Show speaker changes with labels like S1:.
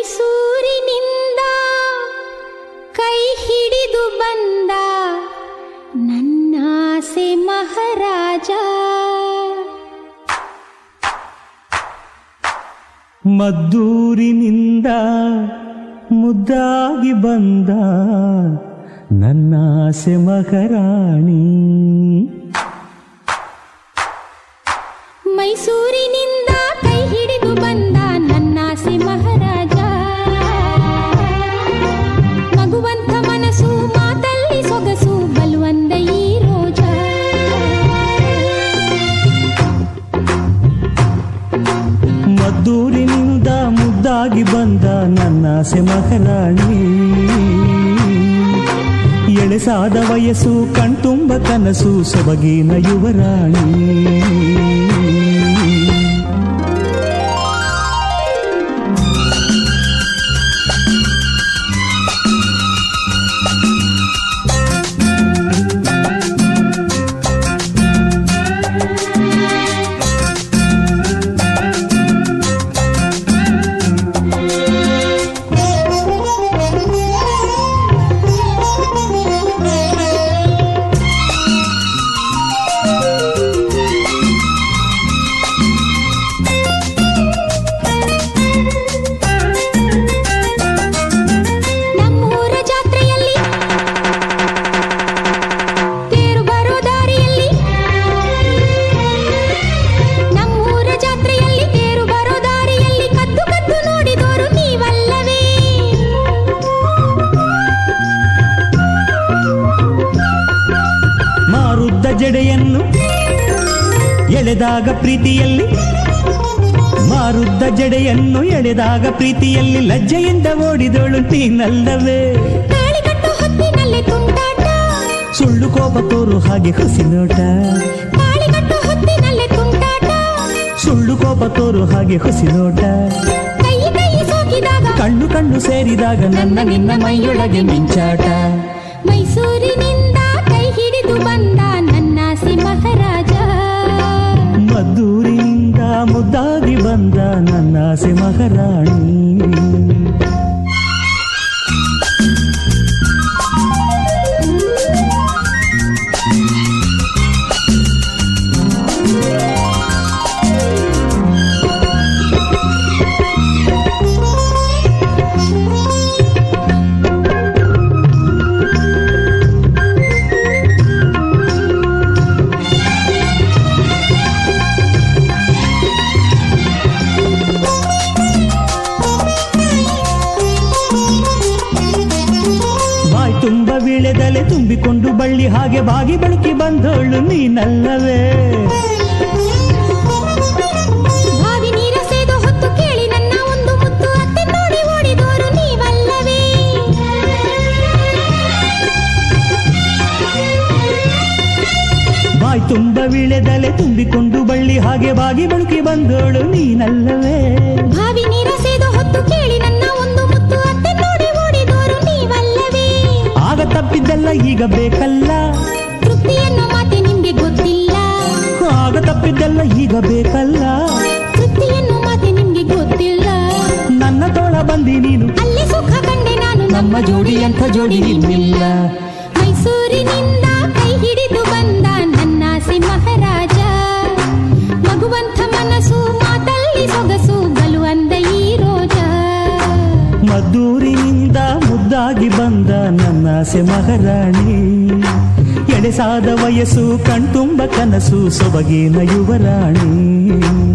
S1: ಮೈಸೂರಿನಿಂದ ಕೈ ಹಿಡಿದು ಬಂದ ನನ್ನಾಸೆ ಮಹಾರಾಜ
S2: ಮದ್ದೂರಿನಿಂದ ಮುದ್ದಾಗಿ ಬಂದ ನನ್ನಾಸೆ ಮಹಾರಾಣಿ
S1: ಮೈಸೂರಿನಿಂದ ಕೈ ಹಿಡಿದು ಬಂದ ನನ್ನಾಸೆ ಮಹಾರಾಜ ಮಗುವಂತ ಮನಸ್ಸು ಮಾತಲ್ಲಿ ಸೊಗಸು ಬಲುವಂದ ಈ ರೋಜ
S2: ಮದ್ದೂರಿನಿಂದ ಮುದ್ದಾಗಿ ಬಂದ ನನ್ನಾಸೆ ಮಹಾರಾಣಿ ಎಳೆಸಾದ ವಯಸ್ಸು ಕಣ್ತುಂಬ ಕನಸು ಸೊಬಗಿನ ಯುವರಾಣಿ
S1: ನಮ್ಮೂರ ಜಾತ್ರೆಯಲ್ಲಿ ತೇರು ಬರೋ ದಾರಿಯಲ್ಲಿ ನಮ್ಮೂರ ಜಾತ್ರೆಯಲ್ಲಿ ತೇರು ಬರೋ ದಾರಿಯಲ್ಲಿ ಕದ್ದು ಕದ್ದು ನೋಡಿದೋರು ನೀವಲ್ಲವೇ
S2: ಮಾರುದ್ದ ಜಡೆಯನ್ನು ಎಳೆದಾಗ ಪ್ರೀತಿಯಲ್ಲಿ ಮಾರುದ್ದ ಜಡೆಯನ್ನು ಎಳೆದಾಗ ಪ್ರೀತಿಯಲ್ಲಿ ಲಜ್ಜೆಯಿಂದ ಓಡಿದೋಳು ನೀನಲ್ಲವೇ
S1: ತಾಳಿ ಕಟ್ಟೋ ಹೊತ್ತಿನಲ್ಲಿ ತುಂಟಾಟ
S2: ಸುಳ್ಳು ಕೋಪ ತೋರು ಹಾಗೆ ಹುಸಿ ನೋಟ
S1: ತಾಳಿ ಕಟ್ಟೋ ಹೊತ್ತಿನಲ್ಲಿ ತುಂಟಾಟ
S2: ಸುಳ್ಳು ಕೋಪ ತೋರು ಹಾಗೆ ಹುಸಿ ನೋಟ
S1: ಕೈ ಕೈ ಸೋಕಿದಾಗ
S2: ಕಣ್ಣು ಕಣ್ಣು ಸೇರಿದಾಗ ನನ್ನ ನಿನ್ನ ಮೈಯೊಳಗೆ ಮಿಂಚಾಟ
S1: ಮೈಸೂರಿನಿಂದ ಕೈ ಹಿಡಿದು ಬಂದ ನನ್ನಾಸೆ ಮಹಾರಾಜ
S2: ಮದ್ದೂರಿನಿಂದ ಮುದ್ದಾಗಿ ಬಂದ ನನ್ನಾಸೆ ಮಹಾರಾಣಿ ಬಾಯ್ ತುಂಬ ವೀಳೆದಲೆ ತುಂಬಿಕೊಂಡು ಬಳ್ಳಿ ಹಾಗೆ ಬಾಗಿ ಬಳುಕಿ ಬಂದೋಳು ನೀನಲ್ಲವೇ
S1: ಬಾವಿ ನೀರ ಸೇದು ಹೊತ್ತು ಕೇಳಿ ನನ್ನ ಒಂದು ಮುತ್ತು ಅತ್ತೆ ನೋಡಿ ಓಡಿದೋರು ನೀವಲ್ಲವೇ
S2: ಬಾಯ್ ತುಂಬ ವೀಳೆದಲೆ ತುಂಬಿಕೊಂಡು ಬಳ್ಳಿ ಹಾಗೆ ಬಾಗಿ ಬಳುಕಿ ಬಂದೋಳು ನೀನಲ್ಲವೇ
S1: ಬಾವಿ ನೀರ ಸೇದು ಹೊತ್ತು ಕೇಳಿ ನನ್ನ ಒಂದು ಮುತ್ತು ಅತ್ತೆ ನೋಡಿ ಓಡಿದೋರು ನೀವಲ್ಲವೇ
S2: ಆಗ ತಪ್ಪಿದ್ದೆಲ್ಲ ಈಗ ಬೇಕಲ್ಲ
S1: ತೃಪ್ತಿ ಎನ್ನೋ ಮಾತೆ ನಿಮ್ಗೆ ಗೊತ್ತಿಲ್ಲ
S2: ಆಗ ತಪ್ಪಿದ್ದೆಲ್ಲ ಈಗ ಬೇಕಲ್ಲ
S1: ತೃಪ್ತಿ ಎನ್ನೋ ಮಾತೆ ನಿಮ್ಗೆ ಗೊತ್ತಿಲ್ಲ
S2: ನನ್ನ ತೋಳ ಬಂದಿ ನೀನು
S1: ಅಲ್ಲಿ ಸುಖ ಕಂಡೆ ನಾನು
S2: ನಮ್ಮ ಜೋಡಿ ಅಂತ ಜೋಡಿ ಇನ್ನಿಲ್ಲ
S1: ಮೈಸೂರಿನಿಂದ ಕೈ ಹಿಡಿದು ಬಂದ ನನ್ನಾಸೆ ಮಹಾರಾಜ ಮಗುವಂತ ಮನಸ್ಸು ಮಾತಲ್ಲಿ ಸೊಗಸು ಬಲುವಂದ ಈ ರೋಜ
S2: ಮದ್ದೂರಿನಿಂದ ಮುದ್ದಾಗಿ ಬಂದ ನನ್ನಾಸೆ ಮಹಾರಾಣಿ ಎಳೆಸಾದ ವಯಸ್ಸು ಕಣ್ತುಂಬ ಕನಸು ಸೊಬಗಿನ ಯುವರಾಣಿ